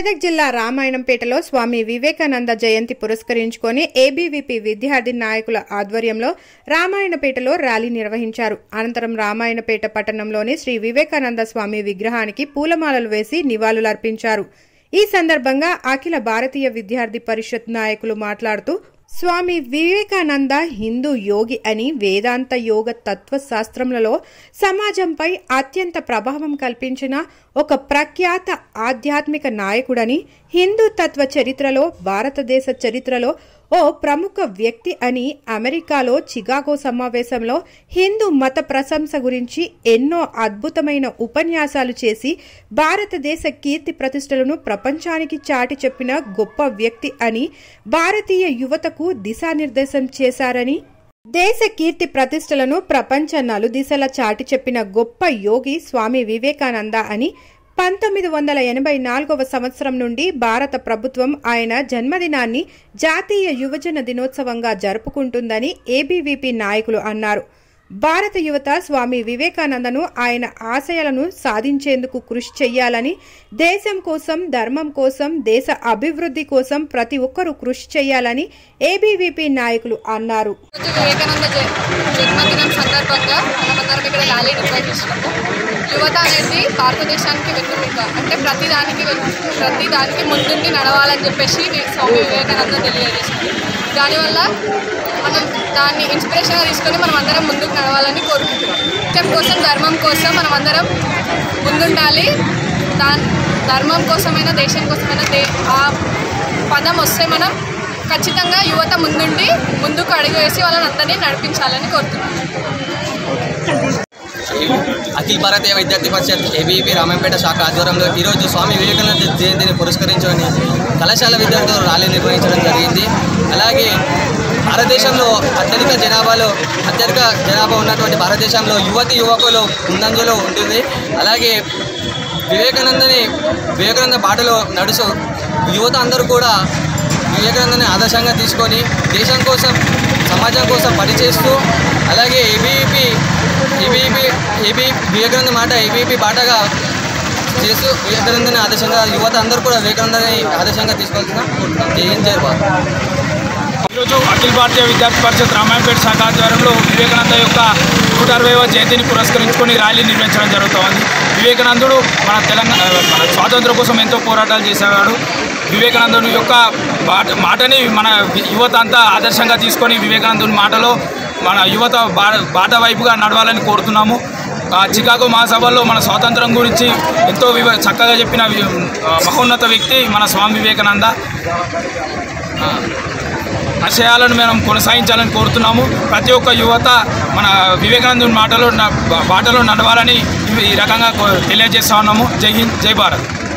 మెదక్ జిల్లా రామాయణంపేటలో స్వామి వివేకానంద జయంతి పురస్కరించుకొని ఏబీవీపీ విద్యార్థి నాయకుల ఆధ్వర్యంలో రామాయణపేటలో ర్యాలీ నిర్వహించారు అనంతరం రామాయణపేట పట్టణంలోని శ్రీ వివేకానంద స్వామి విగ్రహానికి పూలమాలలు వేసి నివాళులర్పించారు ఈ సందర్భంగా అఖిల భారతీయ విద్యార్థి పరిషత్ నాయకులు మాట్లాడుతూ స్వామి వివేకానంద హిందూ యోగి అని వేదాంత యోగ తత్వ శాస్త్రములలో సమాజంపై అత్యంత ప్రభావం కల్పించిన ఒక ప్రఖ్యాత ఆధ్యాత్మిక నాయకుడని హిందూ తత్వ చరిత్రలో భారతదేశ చరిత్రలో ఓ ప్రముఖ వ్యక్తి అని అమెరికాలో చికాగో సమావేశంలో హిందూ మత ప్రశంస గురించి ఎన్నో అద్భుతమైన ఉపన్యాసాలు చేసి భారతదేశ కీర్తి ప్రతిష్టలను ప్రపంచానికి చాటి చెప్పిన గొప్ప వ్యక్తి అని భారతీయ యువతకు దిశానిర్దేశం చేశారని దేశ కీర్తి ప్రతిష్టలను ప్రపంచ నలుదిశల చాటి చెప్పిన గొప్ప యోగి స్వామి వివేకానంద అని పంతొమ్మిది వందల ఎనభై నాలుగవ సంవత్సరం నుండి భారత ప్రభుత్వం ఆయన జన్మదినాన్ని జాతీయ యువజన దినోత్సవంగా జరుపుకుంటుందని ఏబీవీపీ నాయకులు అన్నారు భారత యువత స్వామి వివేకానందను ఆయన ఆశయాలను సాధించేందుకు కృషి చేయాలని దేశం కోసం ధర్మం కోసం దేశ అభివృద్ధి కోసం ప్రతి ఒక్కరూ కృషి చేయాలని ఏబీవీపీ నాయకులు అన్నారు రోజు వివేకానంద జ- జన్మదినం సందర్భంగా మనమందరం ఇక్కడ ర్యాలీ నిర్వహిస్తున్నాము యువత అనేది భారతదేశానికి వెన్నుముక అంటే ప్రతి దానికి వెన్- ప్రతి దానికి ముందుండి నడవాలని చెప్పేసి వి- స్వామి వివేకానంద తెలియజేసింది దానివల్ల మనం దాన్ని ఇన్స్పిరేషన్గా తీసుకొని మనం అందరం ముందుకు నడవాలని కోరుకుంటున్నాం దేశం కోసం ధర్మం కోసం మనం అందరం ముందుండాలి దాని ధర్మం కోసమైనా దేశం కోసమైనా దే ఆ పదం వస్తే మనం ఖచ్చితంగా యువత ముందుండి ముందుకు అడుగు వేసి వాళ్ళని అందరినీ నడిపించాలని కోరుతున్నాం అఖిల భారతీయ విద్యార్థి పరిషత్ ఏబీపీ రామంపేట శాఖ ఆధ్వర్యంలో ఈరోజు స్వామి వివేకానంద జయంతిని పురస్కరించుకొని కళాశాల విద్యార్థులు ర్యాలీ నిర్వహించడం జరిగింది అలాగే భారతదేశంలో అత్యధిక జనాభాలో అత్యధిక జనాభా ఉన్నటువంటి భారతదేశంలో యువతి యువకులు ముందంజలో ఉంటుంది అలాగే వివేకానందని వివేకానంద బాటలో నడుచు యువత అందరూ కూడా వివేకానందని ఆదర్శంగా తీసుకొని దేశం కోసం సమాజం కోసం పనిచేస్తూ అలాగే ఏబీపీ ఏబీపీ ఏబీ వివేకానంద మాట ఏబీపీ బాటగా చేస్తూ వివేకానందని ఆదర్శంగా యువత అందరూ కూడా వివేకానందని ఆదర్శంగా తీసుకోవాల్సిన కోరుతున్నాం జై హింద్ జై భారత్ ఈరోజు అఖిల భారతీయ విద్యార్థి పరిషత్ రామాయణపేట శాఖ ఆధ్వర్యంలో వివేకానంద యొక్క నూట అరవైవ జయంతిని పురస్కరించుకొని ర్యాలీ నిర్వహించడం జరుగుతోంది వివేకానందుడు మన తెలంగాణ మన స్వాతంత్రం కోసం ఎంతో పోరాటాలు చేసేవాడు వివేకానందుని యొక్క బాట మాటని మన యువత అంతా ఆదర్శంగా తీసుకొని వివేకానందుని మాటలో మన యువత బా బాట వైపుగా నడవాలని కోరుతున్నాము ఆ చికాగో మహాసభలో మన స్వాతంత్రం గురించి ఎంతో వివ చక్కగా చెప్పిన వి- ఆ, మహోన్నత వ్యక్తి మన స్వామి వివేకానంద ఆశయాలను మేము కొనసాగించాలని కోరుతున్నాము ప్రతి ఒక్క యువత మన వివేకానందుని మాటలో న- బాటలో నడవాలని ఈ రకంగా కో- తెలియజేస్తా ఉన్నాము జై హింద్ జై భారత్